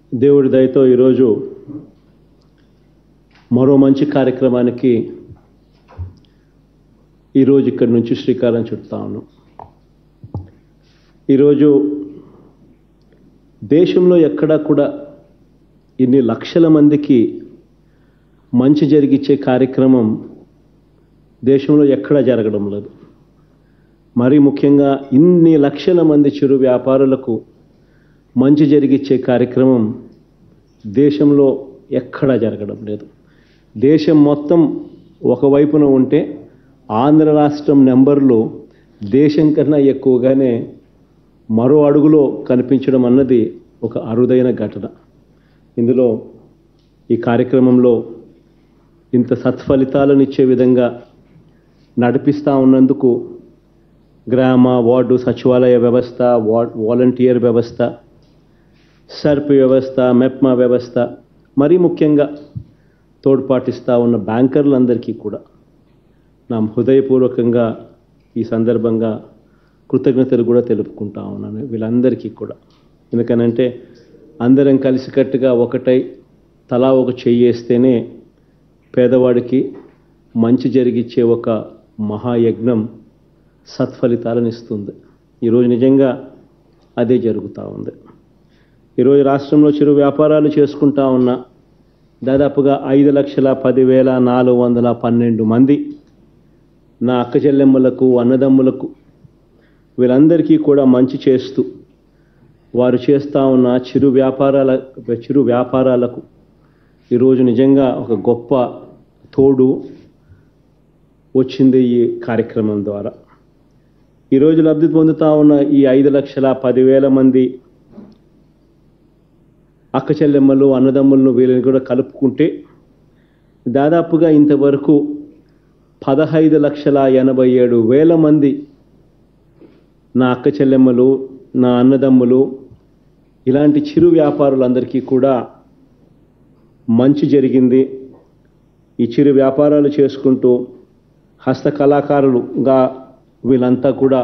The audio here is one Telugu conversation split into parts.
దేవుడి దయతో ఈరోజు మరో మంచి కార్యక్రమానికి ఈరోజు ఇక్కడి నుంచి శ్రీకారం చుడతా ఉన్నాం ఈరోజు దేశంలో ఎక్కడా కూడా ఇన్ని లక్షల మందికి మంచి జరిగిచ్చే కార్యక్రమం దేశంలో ఎక్కడా జరగడం లేదు మరీ ముఖ్యంగా ఇన్ని లక్షల మంది చిరు వ్యాపారులకు మంచి జరిగిచ్చే కార్యక్రమం దేశంలో ఎక్కడా జరగడం లేదు దేశం మొత్తం ఒకవైపున ఉంటే ఆంధ్ర రాష్ట్రం నెంబర్లు దేశం కన్నా ఎక్కువగానే మరో అడుగులో కనిపించడం అన్నది ఒక అరుదైన ఘటన ఇందులో ఈ కార్యక్రమంలో ఇంత సత్ఫలితాలను ఇచ్చే విధంగా నడిపిస్తూ ఉన్నందుకు గ్రామ వార్డు సచివాలయ వ్యవస్థ వా వాలంటీర్ వ్యవస్థ సర్ప్ వ్యవస్థ మెప్మా వ్యవస్థ మరీ ముఖ్యంగా తోడ్పాటిస్తూ ఉన్న బ్యాంకర్లందరికీ కూడా నా హృదయపూర్వకంగా ఈ సందర్భంగా కృతజ్ఞతలు కూడా తెలుపుకుంటా ఉన్నాను వీళ్ళందరికీ కూడా ఎందుకనంటే అందరం కలిసికట్టుగా ఒకటై తలా ఒక చెయ్యేస్తేనే పేదవాడికి మంచి జరిగిచ్చే ఒక మహాయజ్ఞం సత్ఫలితాలను ఇస్తుంది ఈరోజు నిజంగా అదే జరుగుతూ ఉంది ఈరోజు రాష్ట్రంలో చిరు వ్యాపారాలు చేసుకుంటా ఉన్న దాదాపుగా ఐదు లక్షల పదివేల నాలుగు వందల పన్నెండు మంది నా అక్క చెల్లెమ్మలకు అన్నదమ్ములకు వీళ్ళందరికీ కూడా మంచి చేస్తూ వారు చేస్తూ ఉన్న చిరు వ్యాపారాల చిరు వ్యాపారాలకు ఈరోజు నిజంగా ఒక గొప్ప తోడు వచ్చింది ఈ కార్యక్రమం ద్వారా ఈరోజు లబ్ధి పొందుతా ఉన్న ఈ ఐదు లక్షల పదివేల మంది అక్క చెల్లెమ్మలు అన్నదమ్ములను వీళ్ళని కూడా కలుపుకుంటే దాదాపుగా ఇంతవరకు పదహైదు లక్షల ఎనభై ఏడు వేల మంది నా అక్క చెల్లెమ్మలు నా అన్నదమ్ములు ఇలాంటి చిరు వ్యాపారులందరికీ కూడా మంచి జరిగింది ఈ చిరు వ్యాపారాలు చేసుకుంటూ హస్త కళాకారులుగా వీళ్ళంతా కూడా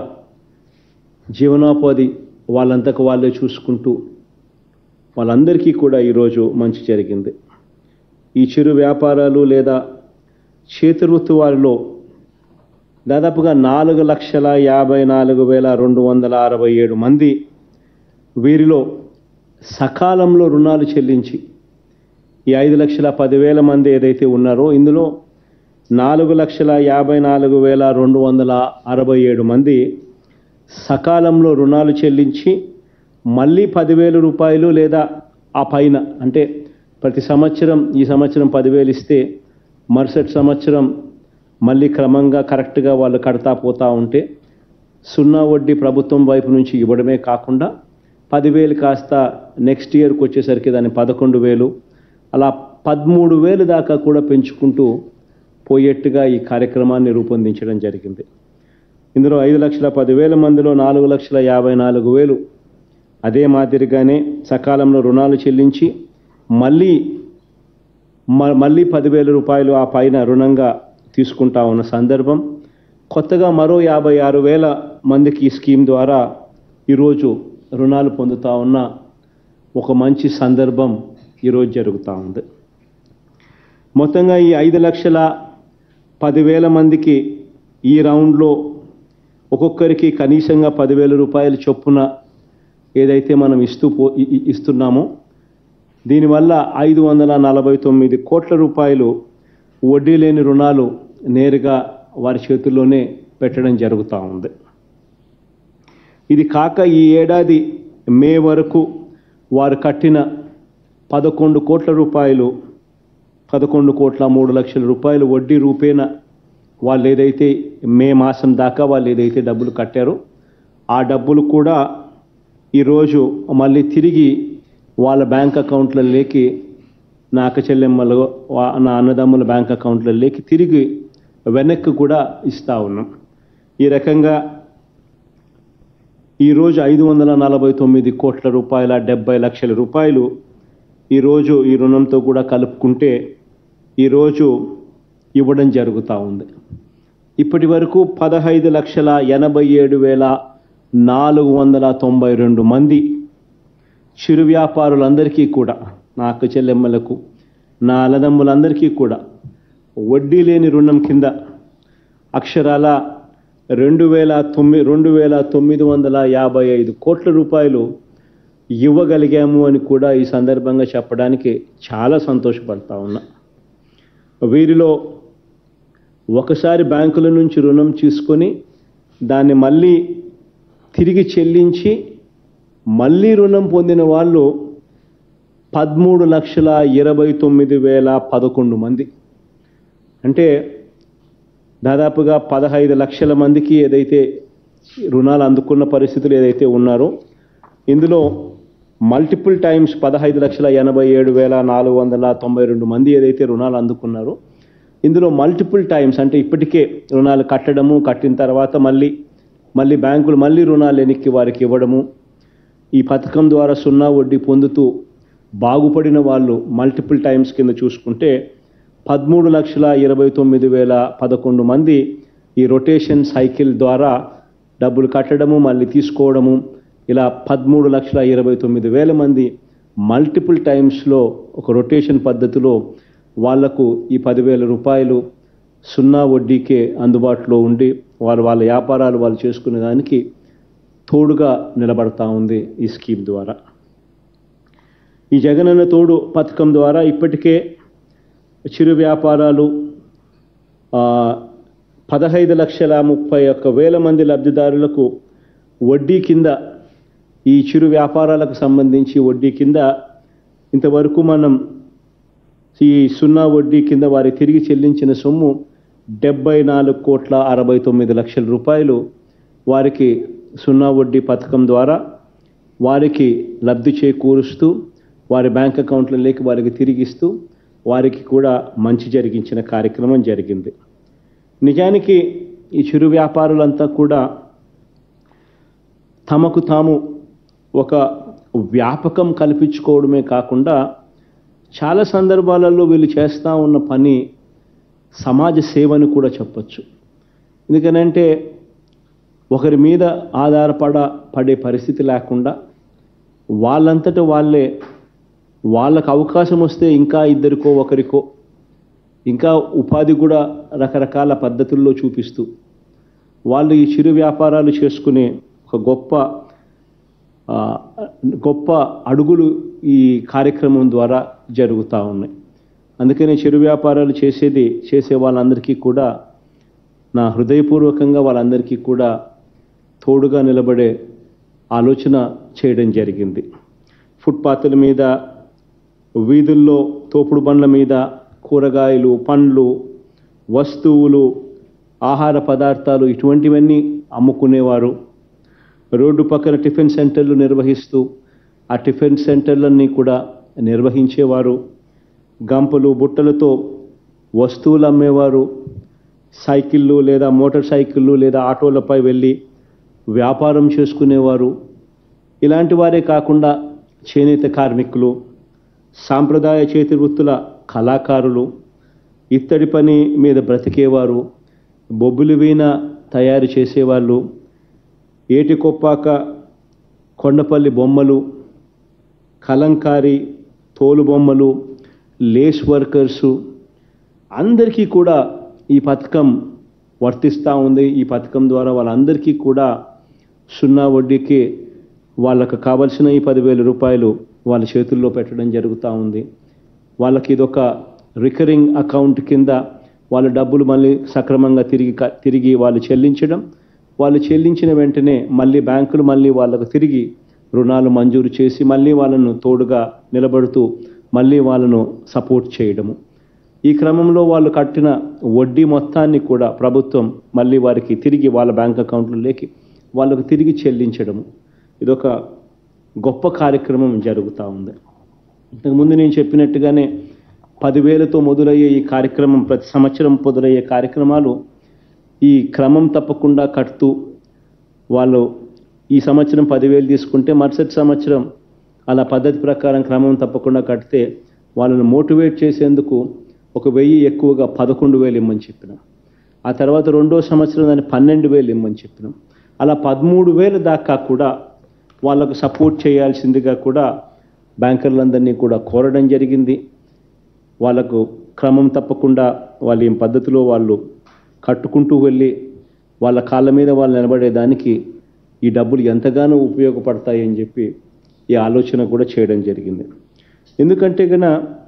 జీవనోపాధి వాళ్ళంతకు వాళ్ళే చూసుకుంటూ వాళ్ళందరికీ కూడా ఈరోజు మంచి జరిగింది ఈ చిరు వ్యాపారాలు లేదా చేతి వృత్తి వారిలో దాదాపుగా నాలుగు లక్షల యాభై నాలుగు వేల రెండు వందల అరవై ఏడు మంది వీరిలో సకాలంలో రుణాలు చెల్లించి ఈ ఐదు లక్షల పదివేల మంది ఏదైతే ఉన్నారో ఇందులో నాలుగు లక్షల యాభై నాలుగు వేల రెండు వందల అరవై ఏడు మంది సకాలంలో రుణాలు చెల్లించి మళ్ళీ పదివేల రూపాయలు లేదా ఆ పైన అంటే ప్రతి సంవత్సరం ఈ సంవత్సరం పదివేలు ఇస్తే మరుసటి సంవత్సరం మళ్ళీ క్రమంగా కరెక్ట్గా వాళ్ళు కడతా పోతూ ఉంటే సున్నా వడ్డీ ప్రభుత్వం వైపు నుంచి ఇవ్వడమే కాకుండా పదివేలు కాస్త నెక్స్ట్ ఇయర్కి వచ్చేసరికి దాన్ని పదకొండు వేలు అలా పదమూడు వేలు దాకా కూడా పెంచుకుంటూ పోయేట్టుగా ఈ కార్యక్రమాన్ని రూపొందించడం జరిగింది ఇందులో ఐదు లక్షల పదివేల మందిలో నాలుగు లక్షల యాభై నాలుగు వేలు అదే మాదిరిగానే సకాలంలో రుణాలు చెల్లించి మళ్ళీ మ- మళ్ళీ పదివేల రూపాయలు ఆ పైన రుణంగా తీసుకుంటా ఉన్న సందర్భం కొత్తగా మరో యాభై ఆరు వేల మందికి ఈ స్కీమ్ ద్వారా ఈరోజు రుణాలు పొందుతా ఉన్న ఒక మంచి సందర్భం ఈరోజు జరుగుతూ ఉంది మొత్తంగా ఈ ఐదు లక్షల పదివేల మందికి ఈ రౌండ్లో ఒక్కొక్కరికి కనీసంగా పదివేల రూపాయల చొప్పున ఏదైతే మనం ఇస్తూ పో ఇ- ఇ- ఇస్తున్నామో దీనివల్ల ఐదు వందల నలభై తొమ్మిది కోట్ల రూపాయలు వడ్డీ లేని రుణాలు నేరుగా వారి చేతుల్లోనే పెట్టడం జరుగుతూ ఉంది ఇది కాక ఈ ఏడాది మే వరకు వారు కట్టిన పదకొండు కోట్ల రూపాయలు పదకొండు కోట్ల మూడు లక్షల రూపాయలు వడ్డీ రూపేణ వాళ్ళు ఏదైతే మే మాసం దాకా వాళ్ళు ఏదైతే డబ్బులు కట్టారో ఆ డబ్బులు కూడా ఈరోజు మళ్ళీ తిరిగి వాళ్ళ బ్యాంక్ అకౌంట్లలోకి నా అక్క చెల్లెమ్మలు వా- నా అన్నదమ్ముల బ్యాంక్ అకౌంట్లలోకి తిరిగి వెనక్కి కూడా ఇస్తా ఉన్నాం ఈ రకంగా ఈరోజు ఐదు వందల నలభై తొమ్మిది కోట్ల రూపాయల డెబ్బై లక్షల రూపాయలు ఈరోజు ఈ రుణంతో కూడా కలుపుకుంటే ఈరోజు ఇవ్వడం జరుగుతూ ఉంది ఇప్పటి వరకు పదహైదు లక్షల ఎనభై ఏడు వేల నాలుగు వందల తొంభై రెండు మంది చిరు వ్యాపారులందరికీ కూడా నా అక్క చెల్లెమ్మలకు నా అన్నదమ్ములందరికీ కూడా వడ్డీ లేని రుణం కింద అక్షరాల రెండు వేల తొమ్మిది రెండు వేల తొమ్మిది వందల యాభై ఐదు కోట్ల రూపాయలు ఇవ్వగలిగాము అని కూడా ఈ సందర్భంగా చెప్పడానికి చాలా సంతోషపడతా ఉన్నా వీరిలో ఒకసారి బ్యాంకుల నుంచి రుణం తీసుకొని దాన్ని మళ్ళీ తిరిగి చెల్లించి మళ్ళీ రుణం పొందిన వాళ్ళు పదమూడు లక్షల ఇరవై తొమ్మిది వేల పదకొండు మంది అంటే దాదాపుగా పదహైదు లక్షల మందికి ఏదైతే రుణాలు అందుకున్న పరిస్థితులు ఏదైతే ఉన్నారో ఇందులో మల్టిపుల్ టైమ్స్ పదహైదు లక్షల ఎనభై ఏడు వేల నాలుగు వందల తొంభై రెండు మంది ఏదైతే రుణాలు అందుకున్నారో ఇందులో మల్టిపుల్ టైమ్స్ అంటే ఇప్పటికే రుణాలు కట్టడము కట్టిన తర్వాత మళ్ళీ మళ్ళీ బ్యాంకులు మళ్ళీ రుణాలు వెనక్కి వారికి ఇవ్వడము ఈ పథకం ద్వారా సున్నా వడ్డీ పొందుతూ బాగుపడిన వాళ్ళు మల్టిపుల్ టైమ్స్ కింద చూసుకుంటే పదమూడు లక్షల ఇరవై తొమ్మిది వేల పదకొండు మంది ఈ రొటేషన్ సైకిల్ ద్వారా డబ్బులు కట్టడము మళ్ళీ తీసుకోవడము ఇలా పదమూడు లక్షల ఇరవై తొమ్మిది వేల మంది మల్టిపుల్ టైమ్స్లో ఒక రొటేషన్ పద్ధతిలో వాళ్లకు ఈ పదివేల రూపాయలు సున్నా వడ్డీకే అందుబాటులో ఉండి వారు వాళ్ళ వ్యాపారాలు వాళ్ళు చేసుకునే దానికి తోడుగా నిలబడతా ఉంది ఈ స్కీమ్ ద్వారా ఈ జగనన్న తోడు పథకం ద్వారా ఇప్పటికే చిరు వ్యాపారాలు ఆ, పదహైదు లక్షల ముప్పై ఒక్క వేల మంది లబ్ధిదారులకు వడ్డీ కింద ఈ చిరు వ్యాపారాలకు సంబంధించి వడ్డీ కింద ఇంతవరకు మనం ఈ సున్నా వడ్డీ కింద వారి తిరిగి చెల్లించిన సొమ్ము డెబ్బై నాలుగు కోట్ల అరవై తొమ్మిది లక్షల రూపాయలు వారికి సున్నా వడ్డీ పథకం ద్వారా వారికి లబ్ధి చేకూరుస్తూ వారి బ్యాంక్ అకౌంట్లలోకి వారికి తిరిగిస్తూ వారికి కూడా మంచి జరిగించిన కార్యక్రమం జరిగింది నిజానికి ఈ చిరు వ్యాపారులంతా కూడా తమకు తాము ఒక వ్యాపకం కల్పించుకోవడమే కాకుండా చాలా సందర్భాలలో వీళ్ళు చేస్తూ ఉన్న పని సమాజ సేవని కూడా చెప్పొచ్చు ఎందుకనంటే ఒకరి మీద ఆధారపడ పడే పరిస్థితి లేకుండా వాళ్ళంతట వాళ్ళే వాళ్ళకు అవకాశం వస్తే ఇంకా ఇద్దరికో ఒకరికో ఇంకా ఉపాధి కూడా రకరకాల పద్ధతుల్లో చూపిస్తూ వాళ్ళు ఈ చిరు వ్యాపారాలు చేసుకునే ఒక గొప్ప ఆ, గొప్ప అడుగులు ఈ కార్యక్రమం ద్వారా జరుగుతూ ఉన్నాయి అందుకనే చిరు వ్యాపారాలు చేసేది చేసే వాళ్ళందరికీ కూడా నా హృదయపూర్వకంగా వాళ్ళందరికీ కూడా తోడుగా నిలబడే ఆలోచన చేయడం జరిగింది ఫుట్పాత్ల మీద వీధుల్లో తోపుడు బండ్ల మీద కూరగాయలు పండ్లు వస్తువులు ఆహార పదార్థాలు ఇటువంటివన్నీ అమ్ముకునేవారు రోడ్డు పక్కన టిఫిన్ సెంటర్లు నిర్వహిస్తూ ఆ టిఫిన్ సెంటర్లన్నీ కూడా నిర్వహించేవారు గంపలు బుట్టలతో వస్తువులు అమ్మేవారు సైకిళ్ళు లేదా మోటార్ సైకిళ్ళు లేదా ఆటోలపై వెళ్ళి వ్యాపారం చేసుకునేవారు ఇలాంటి వారే కాకుండా చేనేత కార్మికులు సాంప్రదాయ చేతి వృత్తుల కళాకారులు ఇత్తడి పని మీద బ్రతికేవారు బొబ్బులు వీణ తయారు చేసేవాళ్ళు ఏటి కొప్పాక కొండపల్లి బొమ్మలు కలంకారి తోలు బొమ్మలు లేస్ వర్కర్సు అందరికీ కూడా ఈ పథకం వర్తిస్తూ ఉంది ఈ పథకం ద్వారా వాళ్ళందరికీ కూడా సున్నా వడ్డీకి వాళ్ళకు కావలసిన ఈ పదివేల రూపాయలు వాళ్ళ చేతుల్లో పెట్టడం జరుగుతూ ఉంది వాళ్ళకి ఇదొక రికరింగ్ అకౌంట్ కింద వాళ్ళ డబ్బులు మళ్ళీ సక్రమంగా తిరిగి క- తిరిగి వాళ్ళు చెల్లించడం వాళ్ళు చెల్లించిన వెంటనే మళ్ళీ బ్యాంకులు మళ్ళీ వాళ్ళకు తిరిగి రుణాలు మంజూరు చేసి మళ్ళీ వాళ్ళను తోడుగా నిలబడుతూ మళ్ళీ వాళ్ళను సపోర్ట్ చేయడము ఈ క్రమంలో వాళ్ళు కట్టిన వడ్డీ మొత్తాన్ని కూడా ప్రభుత్వం మళ్ళీ వారికి తిరిగి వాళ్ళ బ్యాంక్ అకౌంట్లలోకి వాళ్ళకు తిరిగి చెల్లించడము ఇదొక గొప్ప కార్యక్రమం జరుగుతూ ఉంది ఇంతకుముందు నేను చెప్పినట్టుగానే పదివేలతో మొదలయ్యే ఈ కార్యక్రమం ప్రతి సంవత్సరం మొదలయ్యే కార్యక్రమాలు ఈ క్రమం తప్పకుండా కడుతూ వాళ్ళు ఈ సంవత్సరం పదివేలు తీసుకుంటే మరుసటి సంవత్సరం అలా పద్ధతి ప్రకారం క్రమం తప్పకుండా కడితే వాళ్ళని మోటివేట్ చేసేందుకు ఒక వెయ్యి ఎక్కువగా పదకొండు వేలు ఇమ్మని చెప్పినాం ఆ తర్వాత రెండో సంవత్సరం దాన్ని పన్నెండు వేలు ఇమ్మని చెప్పినాం అలా పదమూడు వేలు దాకా కూడా వాళ్ళకు సపోర్ట్ చేయాల్సిందిగా కూడా బ్యాంకర్లందరినీ కూడా కోరడం జరిగింది వాళ్ళకు క్రమం తప్పకుండా వాళ్ళ ఏం పద్ధతిలో వాళ్ళు కట్టుకుంటూ వెళ్ళి వాళ్ళ కాళ్ళ మీద వాళ్ళు నిలబడేదానికి ఈ డబ్బులు ఎంతగానో ఉపయోగపడతాయి అని చెప్పి ఈ ఆలోచన కూడా చేయడం జరిగింది ఎందుకంటే గన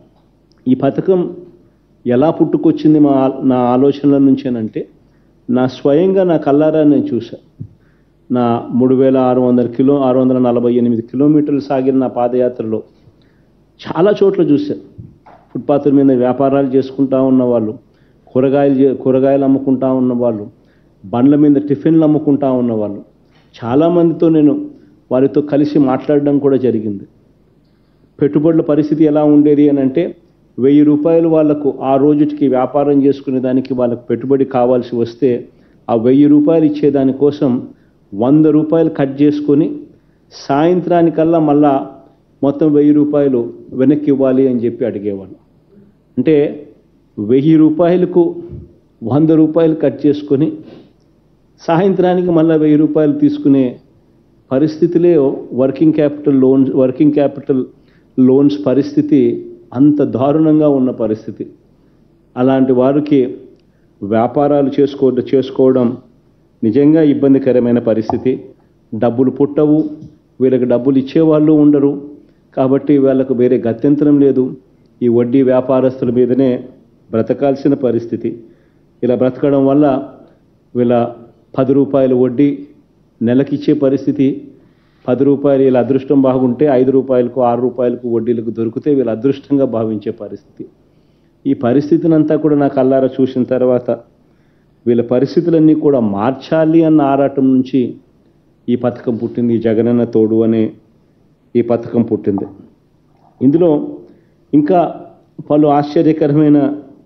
ఈ పథకం ఎలా పుట్టుకొచ్చింది మా నా ఆలోచనల నుంచేనంటే నా స్వయంగా నా కల్లారా నేను చూసా నా మూడు వేల ఆరు వందల కిలో ఆరు వందల నలభై ఎనిమిది కిలోమీటర్లు సాగిన నా పాదయాత్రలో చాలా చోట్ల చూశాను ఫుట్పాత్ల మీద వ్యాపారాలు చేసుకుంటా ఉన్న వాళ్ళు కూరగాయలు చే- కూరగాయలు అమ్ముకుంటా ఉన్న వాళ్ళు బండ్ల మీద టిఫిన్లు అమ్ముకుంటా ఉన్న వాళ్ళు చాలామందితో నేను వారితో కలిసి మాట్లాడడం కూడా జరిగింది పెట్టుబడుల పరిస్థితి ఎలా ఉండేది అని అంటే వెయ్యి రూపాయలు వాళ్లకు ఆ రోజుకి వ్యాపారం చేసుకునే దానికి వాళ్ళకు పెట్టుబడి కావాల్సి వస్తే ఆ వెయ్యి రూపాయలు ఇచ్చేదానికోసం వంద రూపాయలు కట్ చేసుకొని సాయంత్రానికల్లా మళ్ళా మొత్తం వెయ్యి రూపాయలు వెనక్కి ఇవ్వాలి అని చెప్పి అడిగేవాళ్ళు అంటే వెయ్యి రూపాయలకు వంద రూపాయలు కట్ చేసుకొని సాయంత్రానికి మళ్ళీ వెయ్యి రూపాయలు తీసుకునే పరిస్థితిలో working capital loans working capital loans పరిస్థితి అంత దారుణంగా ఉన్న పరిస్థితి అలాంటి వారికి వ్యాపారాలు చేసుకో చేసుకోవడం నిజంగా ఇబ్బందికరమైన పరిస్థితి డబ్బులు పుట్టవు వీళ్ళకి డబ్బులు ఇచ్చేవాళ్ళు ఉండరు కాబట్టి వాళ్ళకు వేరే గత్యంతరం లేదు ఈ వడ్డీ వ్యాపారస్తుల మీదనే బ్రతకాల్సిన పరిస్థితి ఇలా బ్రతకడం వల్ల వీళ్ళ పది రూపాయల వడ్డీ నెలకిచ్చే పరిస్థితి పది రూపాయలు వీళ్ళ అదృష్టం బాగుంటే ఐదు రూపాయలకు ఆరు రూపాయలకు వడ్డీలకు దొరికితే వీళ్ళ అదృష్టంగా భావించే పరిస్థితి ఈ పరిస్థితిని అంతా కూడా నాకు అల్లారా చూసిన తర్వాత వీళ్ళ పరిస్థితులన్నీ కూడా మార్చాలి అన్న ఆరాటం నుంచి ఈ పథకం పుట్టింది ఈ జగనన్న తోడు అనే ఈ పథకం పుట్టింది ఇందులో ఇంకా పలు ఆశ్చర్యకరమైన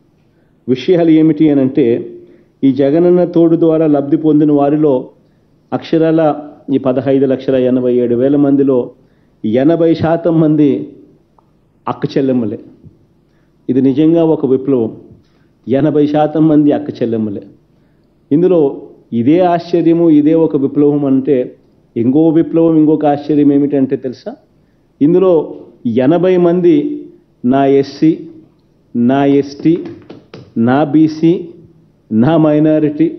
విషయాలు ఏమిటి అని అంటే ఈ జగనన్న తోడు ద్వారా లబ్ధి పొందిన వారిలో అక్షరాల ఈ పదహైదు లక్షల ఎనభై ఏడు వేల మందిలో ఎనభై శాతం మంది అక్క చెల్లెమ్మలే ఇది నిజంగా ఒక విప్లవం ఎనభై శాతం మంది అక్క చెల్లెమ్మలే ఇందులో ఇదే ఆశ్చర్యము ఇదే ఒక విప్లవం అంటే ఇంకో విప్లవం ఇంకొక ఆశ్చర్యం ఏమిటంటే తెలుసా ఇందులో ఎనభై మంది నా ఎస్సీ నా ఎస్టీ నా బీసీ నా మైనారిటీ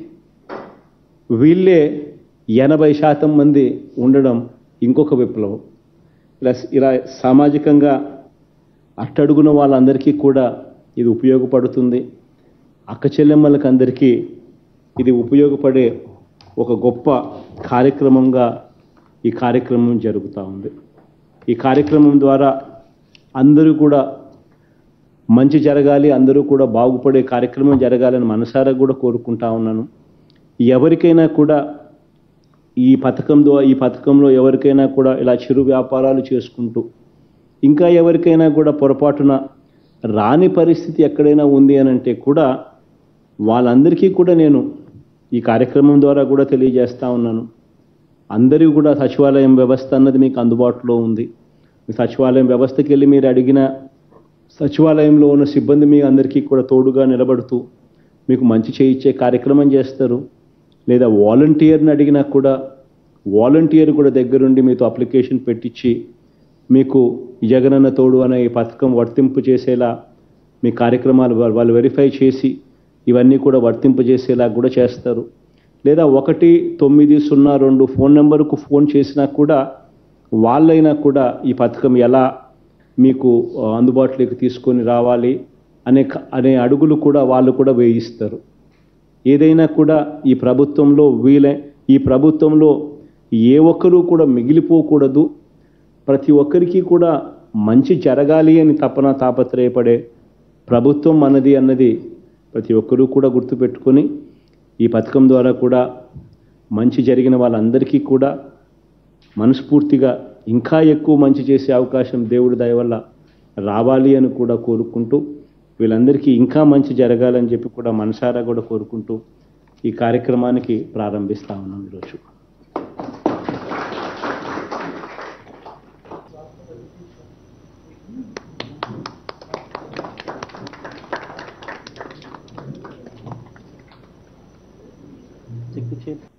వీళ్ళే ఎనభై శాతం మంది ఉండడం ఇంకొక విప్లవం ఇలా ఇలా సామాజికంగా అట్టడుగున వాళ్ళందరికీ కూడా ఇది ఉపయోగపడుతుంది అక్క చెల్లెమ్మలకు అందరికీ ఇది ఉపయోగపడే ఒక గొప్ప కార్యక్రమంగా ఈ కార్యక్రమం జరుగుతూ ఉంది ఈ కార్యక్రమం ద్వారా అందరూ కూడా మంచి జరగాలి అందరూ కూడా బాగుపడే కార్యక్రమం జరగాలని మనసారా కూడా కోరుకుంటా ఉన్నాను ఎవరికైనా కూడా ఈ పథకం ద్వారా ఈ పథకంలో ఎవరికైనా కూడా ఇలా చిరు వ్యాపారాలు చేసుకుంటూ ఇంకా ఎవరికైనా కూడా పొరపాటున రాని పరిస్థితి ఎక్కడైనా ఉంది అని అంటే కూడా వాళ్ళందరికీ కూడా నేను ఈ కార్యక్రమం ద్వారా కూడా తెలియజేస్తా ఉన్నాను అందరూ కూడా సచివాలయం వ్యవస్థ అన్నది మీకు అందుబాటులో ఉంది మీ సచివాలయం వ్యవస్థకి వెళ్ళి మీరు అడిగిన సచివాలయంలో ఉన్న సిబ్బంది మీ అందరికీ కూడా తోడుగా నిలబడుతూ మీకు మంచి చేయించే కార్యక్రమం చేస్తారు లేదా వాలంటీర్ని అడిగినా కూడా వాలంటీర్ కూడా దగ్గరుండి మీతో అప్లికేషన్ పెట్టించి మీకు ఈ జగనన్న తోడు అనే ఈ పథకం వర్తింపు చేసేలా మీ కార్యక్రమాలు వా- వాళ్ళు వెరిఫై చేసి ఇవన్నీ కూడా వర్తింపజేసేలా కూడా చేస్తారు లేదా ఒకటి తొమ్మిది సున్నా రెండు ఫోన్ నెంబర్కు ఫోన్ చేసినా కూడా వాళ్ళైనా కూడా ఈ పథకం ఎలా మీకు ఆ, అందుబాటులోకి తీసుకొని రావాలి అనే క- అనే అడుగులు కూడా వాళ్ళు కూడా వేయిస్తారు ఏదైనా కూడా ఈ ప్రభుత్వంలో వీలే ఈ ప్రభుత్వంలో ఏ ఒక్కరూ కూడా మిగిలిపోకూడదు ప్రతి ఒక్కరికి కూడా మంచి జరగాలి అని తపన తాపత్రయపడే ప్రభుత్వం మనది అన్నది ప్రతి ఒక్కరూ కూడా గుర్తుపెట్టుకొని ఈ పథకం ద్వారా కూడా మంచి జరిగిన వాళ్ళందరికీ కూడా మనస్ఫూర్తిగా ఇంకా ఎక్కువ మంచి చేసే అవకాశం దేవుడి దయ వల్ల రావాలి అని కూడా కోరుకుంటూ వీళ్ళందరికీ ఇంకా మంచి జరగాలని చెప్పి కూడా మనసారా కూడా కోరుకుంటూ ఈ కార్యక్రమానికి ప్రారంభిస్తా ఉన్నాం ఈరోజు చెక్ చేయండి